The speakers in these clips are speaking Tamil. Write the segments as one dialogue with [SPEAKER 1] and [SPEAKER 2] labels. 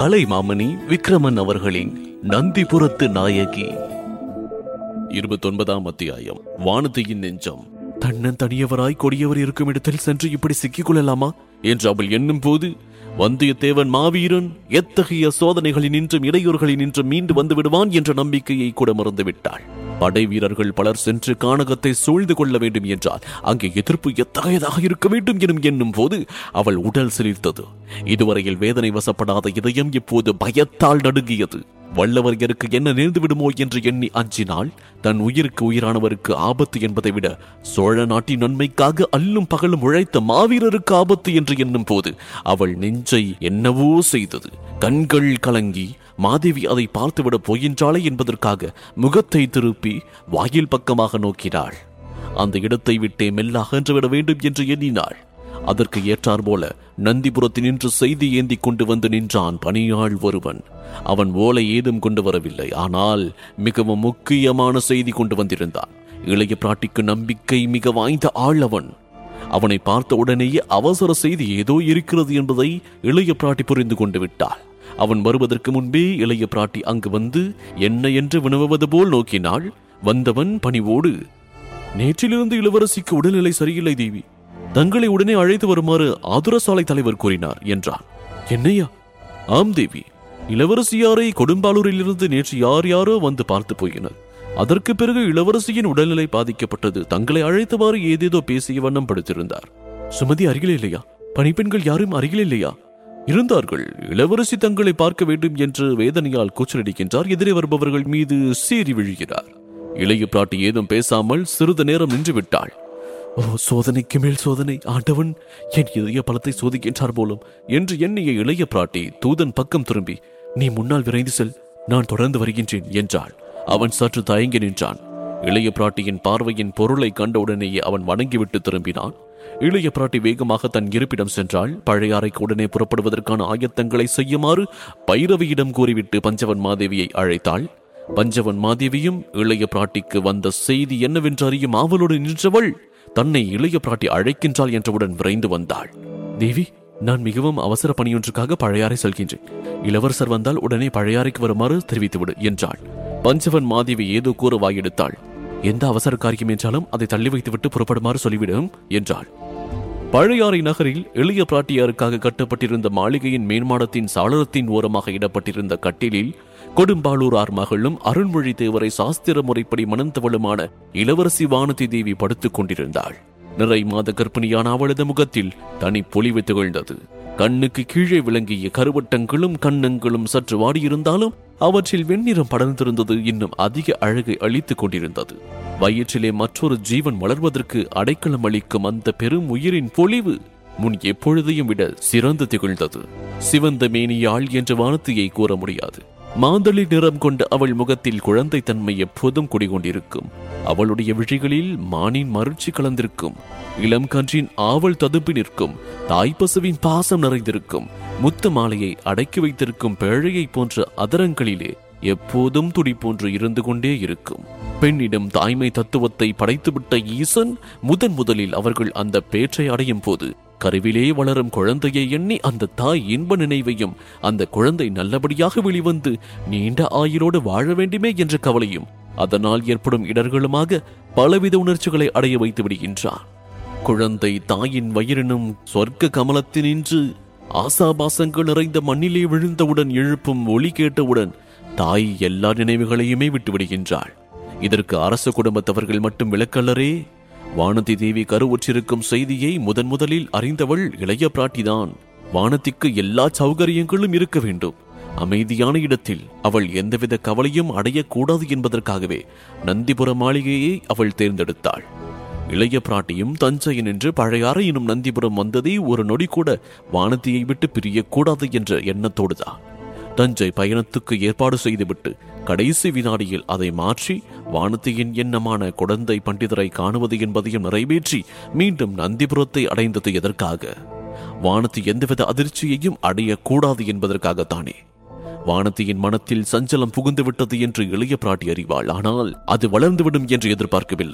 [SPEAKER 1] கலைமாமணி விக்ரமன் அவர்களின் நந்திபுரத்து நாயகி இருபத்தொன்பதாம் அத்தியாயம் வானதியின் நெஞ்சம் தன்னன் தனியவராய் கொடியவர் இருக்கும் இடத்தில் சென்று இப்படி சிக்கிக் கொள்ளலாமா என்று அவள் எண்ணும் போது வந்தியத்தேவன் மாவீரன் எத்தகைய சோதனைகளினின்றும் இடையூறுகளினின்றும் மீண்டு வந்து விடுவான் என்ற நம்பிக்கையை கூட மறந்துவிட்டாள் படை வீரர்கள் பலர் சென்று கானகத்தை சூழ்ந்து கொள்ள வேண்டும் என்றால் அங்கே எதிர்ப்பு எத்தகையதாக இருக்க வேண்டும் எனும் எண்ணும் போது அவள் உடல் சிலிர்த்தது இதுவரையில் வேதனை வசப்படாத இதயம் இப்போது பயத்தால் நடுங்கியது வல்லவரையருக்கு என்ன நேர்ந்து விடுமோ என்று எண்ணி அஞ்சினாள் தன் உயிருக்கு உயிரானவருக்கு ஆபத்து என்பதை விட சோழ நாட்டின் நன்மைக்காக அல்லும் பகலும் உழைத்த மாவீரருக்கு ஆபத்து என்று எண்ணும் போது அவள் நெஞ்சை என்னவோ செய்தது கண்கள் கலங்கி மாதேவி அதை பார்த்துவிட போகின்றாளே என்பதற்காக முகத்தை திருப்பி வாயில் பக்கமாக நோக்கினாள் அந்த இடத்தை விட்டே மெல்ல அகன்றுவிட வேண்டும் என்று எண்ணினாள் அதற்கு ஏற்றார் போல நந்திபுரத்தில் நின்று செய்தி ஏந்தி கொண்டு வந்து நின்றான் பணியாள் ஒருவன் அவன் ஓலை ஏதும் கொண்டு வரவில்லை ஆனால் மிகவும் முக்கியமான செய்தி கொண்டு வந்திருந்தான் இளைய பிராட்டிக்கு நம்பிக்கை மிக வாய்ந்த ஆள் அவன் அவனை பார்த்த உடனேயே அவசர செய்தி ஏதோ இருக்கிறது என்பதை இளைய பிராட்டி புரிந்து கொண்டு விட்டாள் அவன் வருவதற்கு முன்பே இளைய பிராட்டி அங்கு வந்து என்ன என்று வினவுவது போல் நோக்கினாள் வந்தவன் பணிவோடு நேற்றிலிருந்து இளவரசிக்கு உடல்நிலை சரியில்லை தேவி தங்களை உடனே அழைத்து வருமாறு ஆதுரசாலை தலைவர் கூறினார் என்றான் என்னையா ஆம் தேவி இளவரசியாரை கொடும்பாலூரிலிருந்து நேற்று யார் யாரோ வந்து பார்த்து போயினர் அதற்கு பிறகு இளவரசியின் உடல்நிலை பாதிக்கப்பட்டது தங்களை அழைத்தவாறு ஏதேதோ பேசிய வண்ணம் படுத்திருந்தார் சுமதி அருகில் இல்லையா பணிப்பெண்கள் யாரும் அருகில் இல்லையா இருந்தார்கள் இளவரசி தங்களை பார்க்க வேண்டும் என்று வேதனையால் கூச்சலடிக்கின்றார் எதிரே வருபவர்கள் மீது சீறி விழுகிறார் இளைய பிராட்டி ஏதும் பேசாமல் சிறிது நேரம் நின்று விட்டாள் ஓ சோதனைக்கு மேல் சோதனை ஆண்டவன் என் இதய பலத்தை சோதிக்கின்றார் போலும் என்று எண்ணிய இளைய பிராட்டி தூதன் பக்கம் திரும்பி நீ முன்னால் விரைந்து செல் நான் தொடர்ந்து வருகின்றேன் என்றாள் அவன் சற்று தயங்கி நின்றான் இளைய பிராட்டியின் பார்வையின் பொருளை கண்டவுடனேயே அவன் வணங்கிவிட்டு திரும்பினான் இளைய பிராட்டி வேகமாக தன் இருப்பிடம் சென்றாள் பழையாறைக்கு உடனே புறப்படுவதற்கான ஆயத்தங்களை செய்யுமாறு பைரவியிடம் கூறிவிட்டு பஞ்சவன் மாதேவியை அழைத்தாள் பஞ்சவன் மாதேவியும் இளைய பிராட்டிக்கு வந்த செய்தி என்னவென்று அறியும் ஆவலோடு நின்றவள் தன்னை இளைய பிராட்டி அழைக்கின்றாள் என்றவுடன் விரைந்து வந்தாள் தேவி நான் மிகவும் அவசர பணியொன்றுக்காக பழையாறை செல்கின்றேன் இளவரசர் வந்தால் உடனே பழையாறைக்கு வருமாறு தெரிவித்துவிடு என்றாள் பஞ்சவன் மாதேவி ஏதோ கூற வாயெடுத்தாள் எந்த அவசர காரியம் என்றாலும் அதை தள்ளி வைத்துவிட்டு புறப்படுமாறு சொல்லிவிடும் என்றாள் பழையாறை நகரில் எளிய பிராட்டியாருக்காக கட்டப்பட்டிருந்த மாளிகையின் மேன்மாடத்தின் சாளரத்தின் ஓரமாக இடப்பட்டிருந்த கட்டிலில் கொடும்பாளூரார் மகளும் அருண்மொழி தேவரை சாஸ்திர முறைப்படி மணந்தவளுமான இளவரசி வானதி தேவி படுத்துக் கொண்டிருந்தாள் நிறை மாத கர்ப்பிணியான அவளது முகத்தில் தனி பொலிவு திகழ்ந்தது கண்ணுக்கு கீழே விளங்கிய கருவட்டங்களும் கண்ணங்களும் சற்று வாடியிருந்தாலும் அவற்றில் வெண்ணிறம் படர்ந்திருந்தது இன்னும் அதிக அழகை அளித்துக் கொண்டிருந்தது வயிற்றிலே மற்றொரு ஜீவன் வளர்வதற்கு அடைக்கலம் அளிக்கும் அந்த பெரும் உயிரின் பொலிவு முன் எப்பொழுதையும் விட சிறந்து திகழ்ந்தது சிவந்த மேனியாள் என்ற வானத்தையை கூற முடியாது மாந்தளி நிறம் கொண்ட அவள் முகத்தில் குழந்தைத்தன்மை எப்போதும் குடிகொண்டிருக்கும் அவளுடைய விழிகளில் மானின் மருட்சி கலந்திருக்கும் இளம் கன்றின் ஆவல் ததுப்பி நிற்கும் தாய்ப்பசுவின் பாசம் நிறைந்திருக்கும் முத்து மாலையை அடக்கி வைத்திருக்கும் பேழையை போன்ற அதரங்களிலே எப்போதும் துடி போன்று இருந்து கொண்டே இருக்கும் பெண்ணிடம் தாய்மை தத்துவத்தை படைத்துவிட்ட ஈசன் முதன் முதலில் அவர்கள் அந்த பேற்றை அடையும் போது கருவிலே வளரும் குழந்தையை எண்ணி அந்த தாய் இன்ப நினைவையும் அந்த குழந்தை நல்லபடியாக வெளிவந்து நீண்ட ஆயுளோடு வாழ வேண்டுமே என்ற கவலையும் அதனால் ஏற்படும் இடர்களுமாக பலவித உணர்ச்சிகளை அடைய வைத்து விடுகின்றார் குழந்தை தாயின் வயிறினும் சொர்க்க கமலத்தினின்று ஆசாபாசங்கள் நிறைந்த மண்ணிலே விழுந்தவுடன் எழுப்பும் ஒளி கேட்டவுடன் தாய் எல்லா நினைவுகளையுமே விட்டு விடுகின்றாள் இதற்கு அரச குடும்பத்தவர்கள் மட்டும் விளக்கல்லரே வானதி தேவி கருவுற்றிருக்கும் செய்தியை முதன் முதலில் அறிந்தவள் இளைய பிராட்டிதான் வானத்திற்கு எல்லா சௌகரியங்களும் இருக்க வேண்டும் அமைதியான இடத்தில் அவள் எந்தவித கவலையும் அடையக்கூடாது என்பதற்காகவே நந்திபுர மாளிகையை அவள் தேர்ந்தெடுத்தாள் இளைய பிராட்டியும் தஞ்சையில் நின்று பழையாறை எனும் நந்திபுரம் வந்ததே ஒரு நொடி கூட வானதியை விட்டு பிரியக்கூடாது என்ற எண்ணத்தோடுதான் தஞ்சை பயணத்துக்கு ஏற்பாடு செய்துவிட்டு கடைசி வினாடியில் அதை மாற்றி வானதியின் எண்ணமான குழந்தை பண்டிதரை காணுவது என்பதையும் நிறைவேற்றி மீண்டும் நந்திபுரத்தை அடைந்தது எதற்காக வானதி எந்தவித அதிர்ச்சியையும் அடையக்கூடாது என்பதற்காகத்தானே வானதியின் மனத்தில் சஞ்சலம் புகுந்து விட்டது என்று இளைய பிராட்டி அறிவாள் ஆனால் அது வளர்ந்துவிடும் என்று எதிர்பார்க்கவில்லை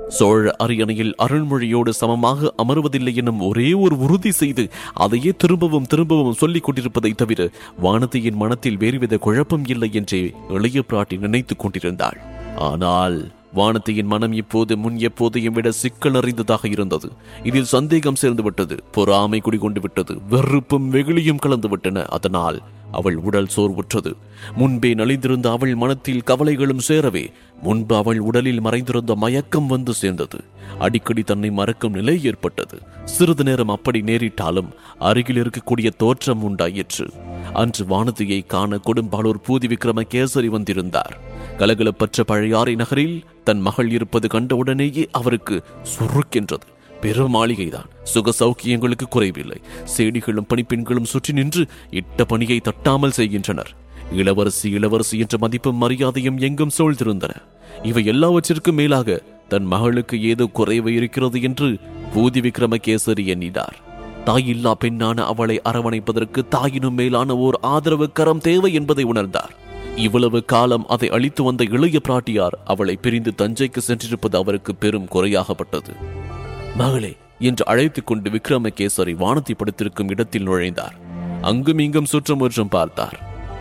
[SPEAKER 1] சோழ அரியணையில் அருள்மொழியோடு சமமாக அமர்வதில்லை எனும் ஒரே ஒரு உறுதி செய்து அதையே திரும்பவும் திரும்பவும் சொல்லிக் கொண்டிருப்பதை தவிர வானதியின் மனத்தில் வேறுவித குழப்பம் இல்லை என்றே இளைய பிராட்டி நினைத்துக் கொண்டிருந்தாள் ஆனால் வானதியின் மனம் இப்போது முன் எப்போதையும் விட சிக்கல் அறிந்ததாக இருந்தது இதில் சந்தேகம் சேர்ந்து விட்டது பொறாமை குடிகொண்டு விட்டது வெறுப்பும் வெகுளியும் கலந்து விட்டன அதனால் அவள் உடல் சோர்வுற்றது முன்பே நலிந்திருந்த அவள் மனத்தில் கவலைகளும் சேரவே முன்பு அவள் உடலில் மறைந்திருந்த மயக்கம் வந்து சேர்ந்தது அடிக்கடி தன்னை மறக்கும் நிலை ஏற்பட்டது சிறிது நேரம் அப்படி நேரிட்டாலும் அருகில் இருக்கக்கூடிய தோற்றம் உண்டாயிற்று அன்று வானதியை காண கொடும்பாளூர் பூதி விக்ரம கேசரி வந்திருந்தார் கலகலப்பற்ற பழையாறை நகரில் தன் மகள் இருப்பது கண்டவுடனேயே அவருக்கு சுருக்கென்றது பெரும் மாளிகைதான் சுக சௌக்கியங்களுக்கு குறைவில்லை சேடிகளும் பணிப்பெண்களும் சுற்றி நின்று இட்ட பணியை தட்டாமல் செய்கின்றனர் இளவரசி இளவரசி என்ற மதிப்பும் மரியாதையும் எங்கும் சூழ்ந்திருந்தன இவை எல்லாவற்றிற்கும் மேலாக தன் மகளுக்கு ஏதோ குறைவு இருக்கிறது என்று பூதி விக்ரமகேசரி எண்ணினார் தாயில்லா பெண்ணான அவளை அரவணைப்பதற்கு தாயினும் மேலான ஓர் ஆதரவு கரம் தேவை என்பதை உணர்ந்தார் இவ்வளவு காலம் அதை அளித்து வந்த இளைய பிராட்டியார் அவளை பிரிந்து தஞ்சைக்கு சென்றிருப்பது அவருக்கு பெரும் குறையாகப்பட்டது மகளே என்று அழைத்துக் கொண்டு விக்ரமகேசரி வானத்தை படுத்திருக்கும் இடத்தில் நுழைந்தார் அங்கும் இங்கும் சுற்றமுற்றும் பார்த்தார்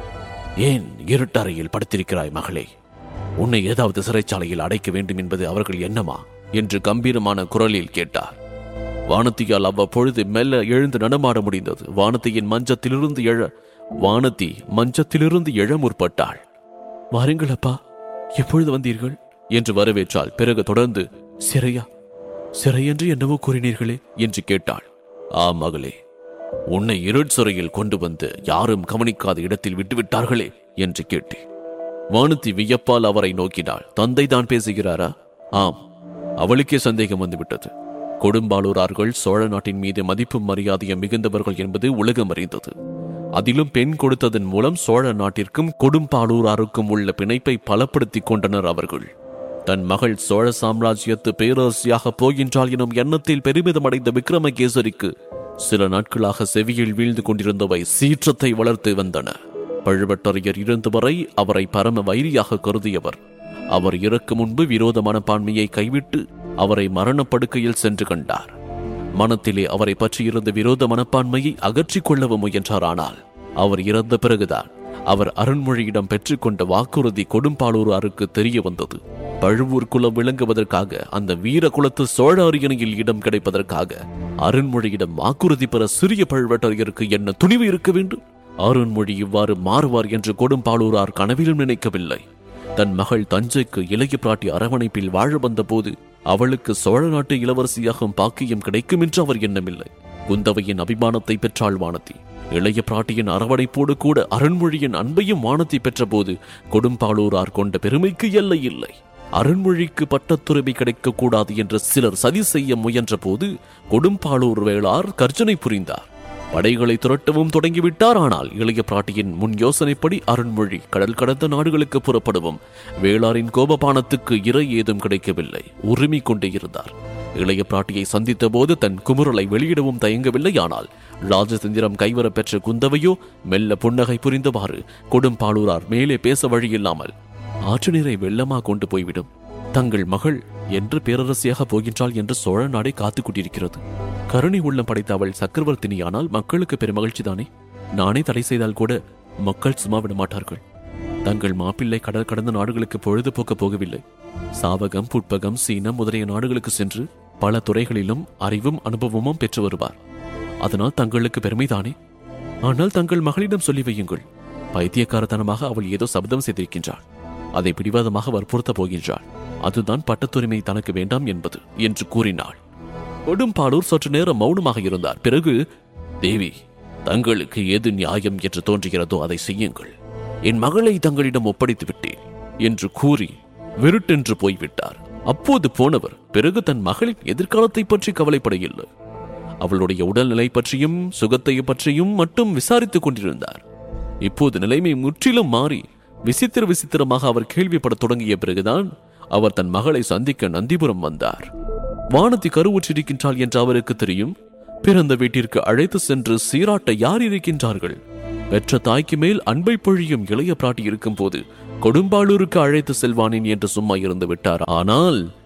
[SPEAKER 1] ஏன் இருட்டறையில் படுத்திருக்கிறாய் மகளே உன்னை ஏதாவது சிறைச்சாலையில் அடைக்க வேண்டும் என்பது அவர்கள் எண்ணமா என்று கம்பீரமான குரலில் கேட்டார் வானத்தியால் அவ்வப்பொழுது மெல்ல எழுந்து நடமாட முடிந்தது வானத்தியின் மஞ்சத்திலிருந்து எழ வானத்தி மஞ்சத்திலிருந்து எழ முற்பட்டாள் வாருங்கள் அப்பா எப்பொழுது வந்தீர்கள் என்று வரவேற்றாள் பிறகு தொடர்ந்து சிறையா சிறை என்று என்னவோ கூறினீர்களே என்று கேட்டாள் ஆ மகளே உன்னை இருட்சுறையில் கொண்டு வந்து யாரும் கவனிக்காத இடத்தில் விட்டுவிட்டார்களே என்று கேட்டேன் வானதி வியப்பால் அவரை நோக்கினாள் தந்தை தான் பேசுகிறாரா ஆம் அவளுக்கே சந்தேகம் வந்துவிட்டது கொடும்பாளூரார்கள் சோழ நாட்டின் மீது மதிப்பும் மரியாதையும் மிகுந்தவர்கள் என்பது உலகம் அறிந்தது அதிலும் பெண் கொடுத்ததன் மூலம் சோழ நாட்டிற்கும் கொடும்பாளூராருக்கும் உள்ள பிணைப்பை பலப்படுத்திக் கொண்டனர் அவர்கள் தன் மகள் சோழ சாம்ராஜ்யத்து பேரரசியாக போகின்றாள் எனும் எண்ணத்தில் பெருமிதம் அடைந்த விக்ரமகேசரிக்கு சில நாட்களாக செவியில் வீழ்ந்து கொண்டிருந்தவை சீற்றத்தை வளர்த்து வந்தன பழுவட்டரையர் இருந்த வரை அவரை பரம வைரியாக கருதியவர் அவர் இறக்கு முன்பு விரோத மனப்பான்மையை கைவிட்டு அவரை மரணப்படுக்கையில் சென்று கண்டார் மனத்திலே அவரை பற்றியிருந்த விரோத மனப்பான்மையை அகற்றிக் கொள்ளவும் முயன்றார் ஆனால் அவர் இறந்த பிறகுதான் அவர் அருண்மொழியிடம் பெற்றுக்கொண்ட வாக்குறுதி கொடும்பாளூராருக்கு தெரிய வந்தது பழுவூர் குலம் விளங்குவதற்காக அந்த வீர குலத்து சோழ அரியணையில் இடம் கிடைப்பதற்காக அருண்மொழியிடம் வாக்குறுதி பெற சிறிய பழுவேட்டரையருக்கு என்ன துணிவு இருக்க வேண்டும் அருண்மொழி இவ்வாறு மாறுவார் என்று கொடும்பாளூரார் கனவிலும் நினைக்கவில்லை தன் மகள் தஞ்சைக்கு இளைய பிராட்டி அரவணைப்பில் வாழ வந்தபோது அவளுக்கு சோழ நாட்டு இளவரசியாகும் பாக்கியம் கிடைக்கும் என்று அவர் எண்ணமில்லை குந்தவையின் அபிமானத்தை பெற்றாள் வானதி இளைய பிராட்டியின் அரவணைப்போடு கூட அருண்மொழியின் அன்பையும் வானதி பெற்றபோது கொடும்பாளூரார் கொண்ட பெருமைக்கு எல்லை இல்லை அருண்மொழிக்கு பட்டத்துறவி கிடைக்கக்கூடாது என்று சிலர் சதி செய்ய முயன்ற போது கொடும்பாளூர் வேளார் கர்ஜனை புரிந்தார் படைகளை துரட்டவும் தொடங்கிவிட்டார் ஆனால் இளைய பிராட்டியின் முன் யோசனைப்படி அருண்மொழி கடல் கடந்த நாடுகளுக்கு புறப்படவும் வேளாரின் கோபபானத்துக்கு இறை ஏதும் கிடைக்கவில்லை உரிமை கொண்டே இருந்தார் இளைய பிராட்டியை சந்தித்த போது தன் குமுறலை வெளியிடவும் தயங்கவில்லை ஆனால் ராஜதந்திரம் கைவரப் பெற்ற குந்தவையோ மெல்ல புன்னகை புரிந்தவாறு கொடும்பாளூரார் மேலே பேச வழியில்லாமல் ஆற்று நீரை வெள்ளமா கொண்டு போய்விடும் தங்கள் மகள் என்று பேரரசியாக போகின்றாள் என்று சோழ நாடே காத்துக் கொண்டிருக்கிறது கருணை உள்ளம் படைத்த அவள் சக்கரவர்த்தினியானால் மக்களுக்கு பெருமகிழ்ச்சிதானே நானே தடை செய்தால் கூட மக்கள் சும்மா விட மாட்டார்கள் தங்கள் மாப்பிள்ளை கடல் கடந்த நாடுகளுக்கு பொழுதுபோக்க போகவில்லை சாவகம் புட்பகம் சீனம் முதலிய நாடுகளுக்கு சென்று பல துறைகளிலும் அறிவும் அனுபவமும் பெற்று வருவார் அதனால் தங்களுக்கு பெருமைதானே ஆனால் தங்கள் மகளிடம் சொல்லி வையுங்கள் பைத்தியக்காரத்தனமாக அவள் ஏதோ சபதம் செய்திருக்கின்றாள் அதை பிடிவாதமாக வற்புறுத்தப் போகின்றாள் அதுதான் பட்டத்துரிமை தனக்கு வேண்டாம் என்பது என்று கூறினாள் கொடும்பாளூர் சற்று நேரம் மௌனமாக இருந்தார் பிறகு தேவி தங்களுக்கு எது நியாயம் என்று தோன்றுகிறதோ அதை செய்யுங்கள் என் மகளை தங்களிடம் ஒப்படைத்து விட்டேன் என்று கூறி விருட்டென்று போய்விட்டார் அப்போது போனவர் பிறகு தன் மகளின் எதிர்காலத்தை பற்றி கவலைப்பட இல்லை அவளுடைய உடல்நிலை பற்றியும் சுகத்தை பற்றியும் மட்டும் விசாரித்துக் கொண்டிருந்தார் இப்போது நிலைமை முற்றிலும் மாறி விசித்திர விசித்திரமாக அவர் கேள்விப்படத் தொடங்கிய பிறகுதான் அவர் தன் மகளை சந்திக்க நந்திபுரம் வந்தார் வானதி கருவுற்றிருக்கின்றாள் என்று அவருக்கு தெரியும் பிறந்த வீட்டிற்கு அழைத்து சென்று சீராட்ட யார் இருக்கின்றார்கள் பெற்ற தாய்க்கு மேல் அன்பை பொழியும் இளைய பிராட்டி இருக்கும் போது கொடும்பாளூருக்கு அழைத்து செல்வானேன் என்று சும்மா இருந்து விட்டார் ஆனால்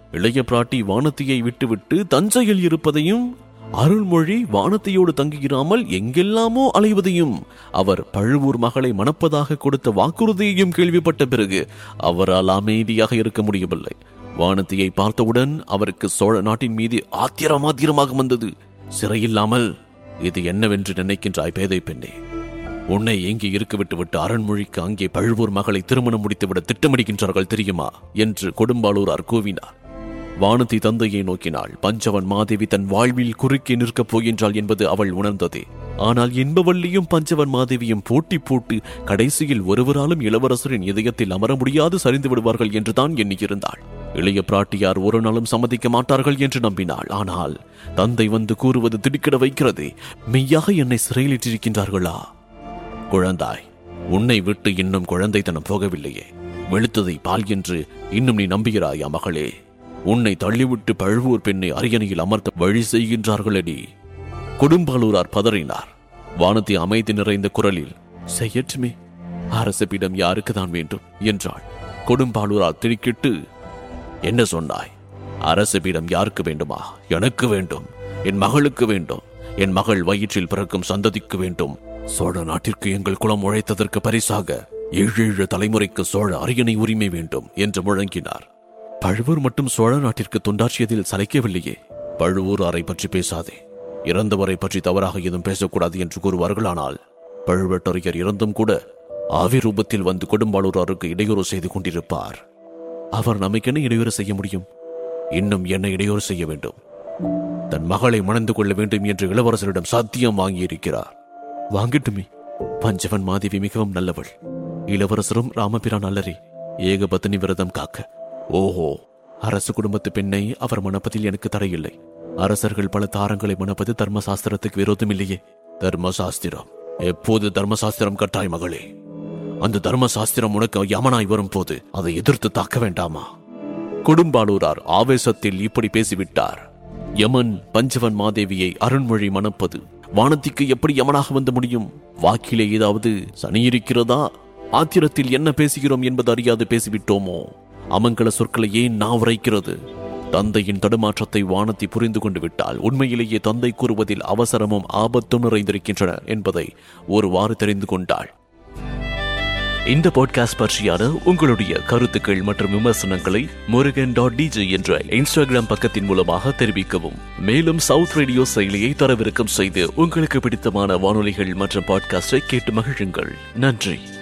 [SPEAKER 1] இளைய பிராட்டி வானத்தியை விட்டுவிட்டு தஞ்சையில் இருப்பதையும் அருள்மொழி வானத்தையோடு தங்கியிராமல் எங்கெல்லாமோ அலைவதையும் அவர் பழுவூர் மகளை மணப்பதாக கொடுத்த வாக்குறுதியையும் கேள்விப்பட்ட பிறகு அவரால் அமைதியாக இருக்க முடியவில்லை வானத்தியை பார்த்தவுடன் அவருக்கு சோழ நாட்டின் மீது ஆத்திரமாத்திரமாக வந்தது சிறையில்லாமல் இது என்னவென்று நினைக்கின்றாய் பேதை பெண்ணே உன்னை எங்கே இருக்க விட்டு விட்டு அரண்மொழிக்கு அங்கே பழுவூர் மகளை திருமணம் முடித்துவிட திட்டமிடுகின்றார்கள் தெரியுமா என்று கொடும்பாளூரார் கூவினார் வானதி தந்தையை நோக்கினாள் பஞ்சவன் மாதேவி தன் வாழ்வில் குறுக்கே நிற்கப் போகின்றாள் என்பது அவள் உணர்ந்ததே ஆனால் என்பவள்ளியும் பஞ்சவன் மாதேவியும் போட்டி போட்டு கடைசியில் ஒருவராலும் இளவரசரின் இதயத்தில் அமர முடியாது சரிந்து விடுவார்கள் என்றுதான் எண்ணியிருந்தாள் இளைய பிராட்டியார் ஒரு நாளும் சம்மதிக்க மாட்டார்கள் என்று நம்பினாள் ஆனால் தந்தை வந்து கூறுவது திடுக்கிட வைக்கிறதே மெய்யாக என்னை சிறையிலிட்டிருக்கின்றார்களா குழந்தாய் உன்னை விட்டு இன்னும் குழந்தைத்தனம் போகவில்லையே வெளுத்ததை பால் என்று இன்னும் நீ நம்புகிறாயா மகளே உன்னை தள்ளிவிட்டு பழுவூர் பெண்ணை அரியணையில் அமர்த்த வழி செய்கின்றார்களடி கொடும்பாலூரார் பதறினார் வானதி அமைதி நிறைந்த குரலில் செய்யட்டுமே அரசபிடம் யாருக்கு தான் வேண்டும் என்றாள் கொடும்பாலூரார் திடுக்கிட்டு என்ன சொன்னாய் அரசபிடம் யாருக்கு வேண்டுமா எனக்கு வேண்டும் என் மகளுக்கு வேண்டும் என் மகள் வயிற்றில் பிறக்கும் சந்ததிக்கு வேண்டும் சோழ நாட்டிற்கு எங்கள் குலம் உழைத்ததற்கு பரிசாக ஏழு ஏழு தலைமுறைக்கு சோழ அரியணை உரிமை வேண்டும் என்று முழங்கினார் பழுவூர் மட்டும் சோழ நாட்டிற்கு தொண்டாற்றியதில் சளைக்கவில்லையே பழுவூர் அறை பற்றி பேசாதே இறந்தவரை பற்றி தவறாக எதுவும் பேசக்கூடாது என்று கூறுவார்களானால் பழுவேட்டரையர் இறந்தும் கூட ஆவி ரூபத்தில் வந்து கொடும்பாளூராருக்கு இடையூறு செய்து கொண்டிருப்பார் அவர் நமக்கென்ன இடையூறு செய்ய முடியும் இன்னும் என்ன இடையூறு செய்ய வேண்டும் தன் மகளை மணந்து கொள்ள வேண்டும் என்று இளவரசரிடம் சத்தியம் வாங்கியிருக்கிறார் வாங்கட்டுமே பஞ்சவன் மாதேவி மிகவும் நல்லவள் இளவரசரும் ராமபிரான் அல்லரே ஏகபத்தினி விரதம் காக்க ஓஹோ அரசு குடும்பத்து பெண்ணை அவர் மணப்பதில் எனக்கு தடையில்லை அரசர்கள் பல தாரங்களை மணப்பது தர்மசாஸ்திரத்துக்கு விரோதமில்லையே தர்மசாஸ்திரம் எப்போது தர்மசாஸ்திரம் கட்டாய் மகளே அந்த தர்மசாஸ்திரம் உனக்கு யமனாய் வரும்போது அதை எதிர்த்து தாக்க வேண்டாமா கொடும்பாளூரார் ஆவேசத்தில் இப்படி பேசிவிட்டார் யமன் பஞ்சவன் மாதேவியை அருண்மொழி மணப்பது வானத்திற்கு எப்படி யமனாக வந்து முடியும் வாக்கிலே ஏதாவது சனி இருக்கிறதா ஆத்திரத்தில் என்ன பேசுகிறோம் என்பது அறியாது பேசிவிட்டோமோ அமங்கல சொற்களை ஏன் நான் உரைக்கிறது தந்தையின் தடுமாற்றத்தை வானத்தி புரிந்து கொண்டு விட்டால் உண்மையிலேயே தந்தை கூறுவதில் அவசரமும் ஆபத்தும் நிறைந்திருக்கின்றன என்பதை ஒருவாறு தெரிந்து கொண்டாள் இந்த பாட்காஸ்ட் பற்றியான உங்களுடைய கருத்துக்கள் மற்றும் விமர்சனங்களை முருகன் டாட் டிஜே என்ற இன்ஸ்டாகிராம் பக்கத்தின் மூலமாக தெரிவிக்கவும் மேலும் சவுத் ரேடியோ செயலியை தரவிறக்கம் செய்து உங்களுக்கு பிடித்தமான வானொலிகள் மற்றும் பாட்காஸ்டை கேட்டு மகிழுங்கள் நன்றி